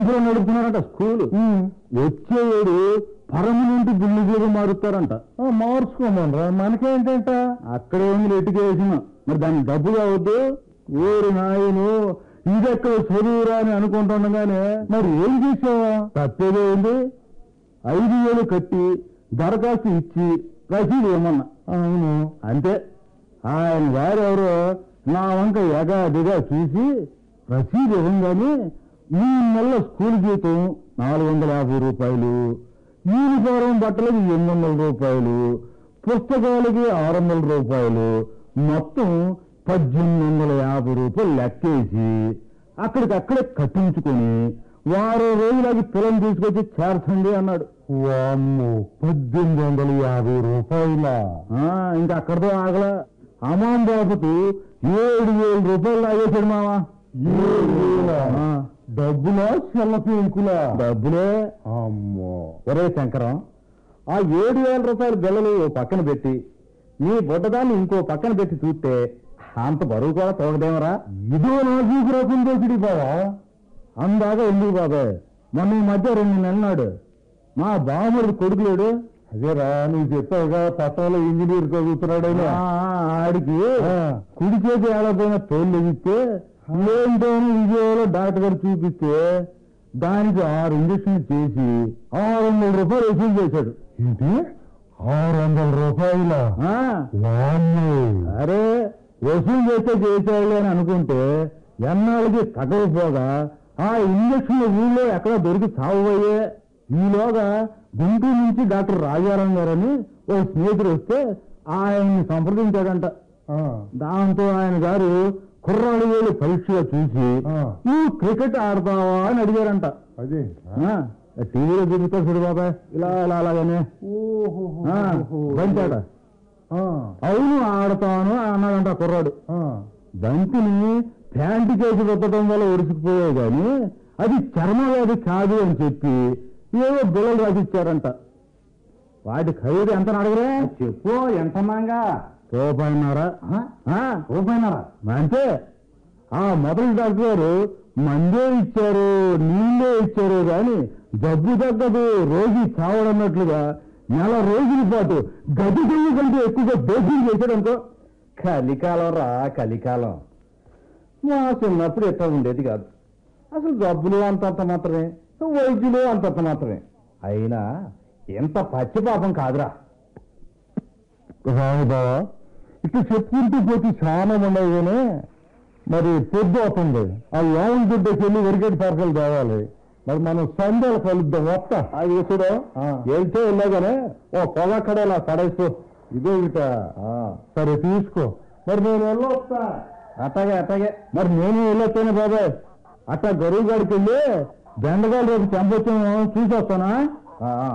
ఇందులో నడుపుతున్నారంట స్కూల్ వచ్చేవాడు పర్మనెంట్ బిల్డింగ్ మారుస్తారంట మార్చుకోమనరా మనకేంటంట అక్కడే ఉంది ఎట్టుకేసిన మరి దానికి డబ్బు కావద్దు ఊరు నాయను ఇదెక్కడ చదువురా అని అనుకుంటుండగానే మరి ఏం చేసావా తప్పేదే ఉంది ఐదు వేలు కట్టి దరఖాస్తు ఇచ్చి రసీదు ఇవ్వమన్నా అవును అంతే ఆయన గారెవరో నా వంక ఎగాదిగా చూసి రసీదు ఇవ్వంగానే ఈ నెల స్కూల్ జీతం నాలుగు వందల యాభై రూపాయలు యూనిఫారం బట్టలకి ఎనిమిది వందల రూపాయలు పుస్తకాలకి ఆరు వందల రూపాయలు మొత్తం పద్దెనిమిది వందల యాభై రూపాయలు లెక్కేసి అక్కడికక్కడే కట్టించుకొని వారం రోజులకి పిల్లలు తీసుకొచ్చి చేర్చండి అన్నాడు వామ్మో పద్దెనిమిది వందల యాభై రూపాయల ఇంకా అక్కడితో ఆగల అమాం బాబుకు ఏడు వేల రూపాయలు లాగేశాడు మావా డబ్బులా చెల్ల పెంకులా డబ్బులే అమ్మో ఒరే శంకరం ఆ ఏడు వేల రూపాయల బిల్లలు ఓ పక్కన పెట్టి నీ బుడ్డదాన్ని ఇంకో పక్కన పెట్టి చూస్తే అంత బరువు కూడా తోగదేమరా ఇదో నా చూసుకురాకుండా దోసిడి బావా అందాక ఎందుకు బాబాయ్ మొన్న ఈ మధ్య రెండు నెలనాడు మా బావమరుడు కొడుకు లేడు అదేరా నువ్వు చెప్పావుగా పట్టణంలో ఇంజనీర్ చదువుతున్నాడని ఆడికి కుడి చేతి ఏడపోయిన తోళ్ళు ఎగిస్తే ఏంటోని విజయవాడలో డాక్టర్ గారు చూపిస్తే దానికి ఆరు ఇంజక్షన్ చేసి ఆరు వందల రూపాయలు వసూలు చేశాడు ఏంటి ఆరు వందల రూపాయల అరే వసూలు చేస్తే చేసేయాలి అని అనుకుంటే ఎన్నాళ్ళకి తగ్గకపోగా ఆ ఇంజక్షన్ ఊళ్ళో ఎక్కడ దొరికి చావబోయే ఈలోగా గుంటూరు నుంచి డాక్టర్ రాజారాం గారని ఓ స్నేహితుడు వస్తే ఆయన్ని సంప్రదించాడంట దాంతో ఆయన గారు కుర్రాడు వేలు పరీక్షగా చూసి నువ్వు క్రికెట్ ఆడతావా అని అడిగారంట అదే ఆ, టీవీలో చూపిస్తా చూడు బాబాయ్ ఇలా ఇలా అలాగనే ఆ, బంచాడ అవును ఆడతాను అన్నాడంట ఆ కుర్రాడు బంతిని ప్యాంటు చేసి రుద్దడం వల్ల ఉరిసిపోయాయి కానీ అది చర్మ వ్యాధి కాదు అని చెప్పి ఏవో బిల్లలు రాసిచ్చారంట వాటి ఖరీదు ఎంత అడగరే చెప్పు ఎంతన్నాగా రూపాయిన్నారా రూపాయిన్నారా అంతే ఆ మొదటి డాక్టర్ గారు మందే ఇచ్చారు నీళ్ళే ఇచ్చారు కానీ జబ్బు తగ్గదు రోగి చావడన్నట్లుగా నెల రోజుల పాటు గది గల్లి కంటే ఎక్కువగా దోషం చేశాడు అనుకో కలికాలం రా కలికాలం మా చిన్నప్పుడు ఎట్లా ఉండేది కాదు అసలు జబ్బులు అంతంత మాత్రమే వైద్యులు అంతంత మాత్రమే అయినా ఎంత పచ్చిపాపం కాదురా రాము బావా ఇట్లా చెప్పుకుంటూ పోతే చాలా ఉన్నాయి కానీ మరి పొద్దు అవుతుంది ఆ లోన్ గుడ్డకి వెళ్ళి వెరిగేట్ పార్కలు తేవాలి మరి మనం సందేలు కలుద్దాం వస్తా అది చూడు వెళ్తే వెళ్ళగానే ఓ పొలక్కడ ఇలా కడేస్తూ ఇదే ఇట సరే తీసుకో మరి నేను వెళ్ళొస్తా అట్టగే అట్టగే మరి నేను వెళ్ళొస్తాను బాబాయ్ అట్టా గరువు గారికి వెళ్ళి బెండగాడు రేపు చంపొచ్చాము చూసి వస్తానా